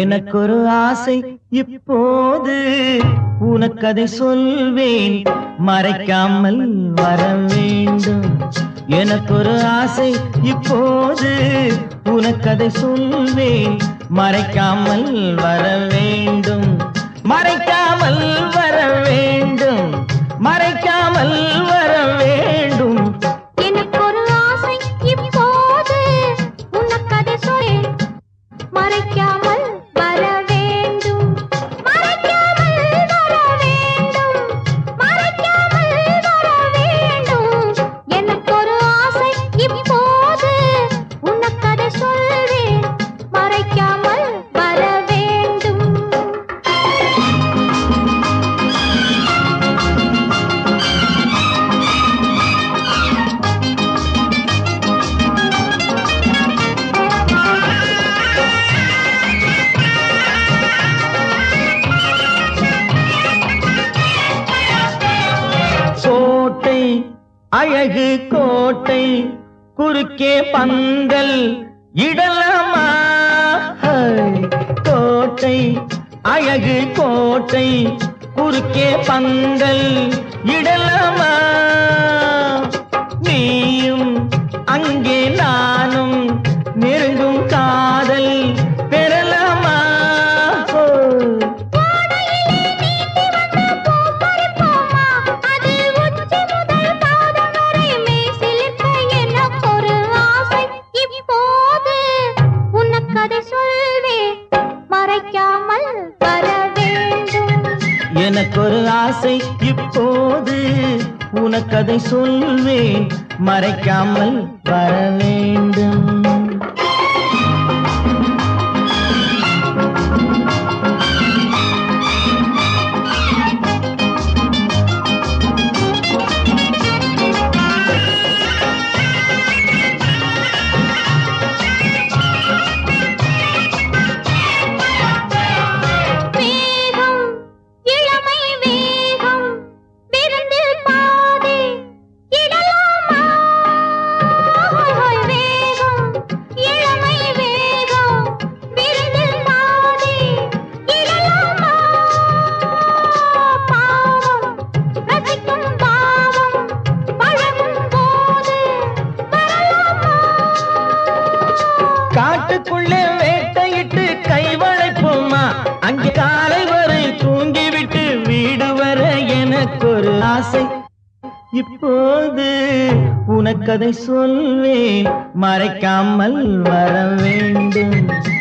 எனக்கொரு ஆசை இப்போது உனக்கதை சொல்வேன் மறைக்காமல் வர வேண்டும் எனக்கொரு ஆசை இப்போது உனக்கதை சொல்வேன் மறைக்காமல் வர வேண்டும் மறைக்காமல் வர வேண்டும் மறைக்காமல் வர வேண்டும் எனக்கு ஒரு ஆசை இப்போது உனக்கதை சொல்லேன் மறைக்காமல் வர வேண்டும் மறைக்காமல் வர வேண்டும் மறைக்காமல் வர வேண்டும் எனக்கு ஒரு ஆசை இப்போது உனக்கதை சொல்வேன் மறைக்காமல் வர வேண்டும் கோட்டை அழகு கோட்டை குறுக்கே பந்தல் இடலாமா ஹை, கோட்டை அழகு கோட்டை குறுக்கே பந்தல் இடலாமா நீயும் அங்கே நானும் நெருங்கும் காதல் பெறலாமா ஹோ. பூப்பறிப்போமா? அது உச்சி முதல் பாதம் வரை மெய்சிலிர்க்க எனக்கொரு ஆசை. இப்போது உனக்கதை சொல்வேன், மறைக்காமல் வர வேண்டும் எனக்கொரு ஆசை இப்போது உனக்கதை சொல்வேன் மறைக்காமல் வர வேண்டும் வேகம், இளமை வேகம், விருந்தில் பாதி இடலாமா? ஹோய் ஹோய் வேகம், இளமை வேகம், விருந்தில் பாதி இடலாமா? பாவம், ரசிக்கும் பாவம், பழகும் போது வரலாமா? காட்டுக்குள்ளே வேட்டையிட்டு கைவளைப்போமா அங்கே காலை வரை தூங்கிவிட்டு வீடு வர எனக்கொரு ஆசை இப்போது உனக்கதை சொல்வேன் மறைக்காமல் வர வேண்டும்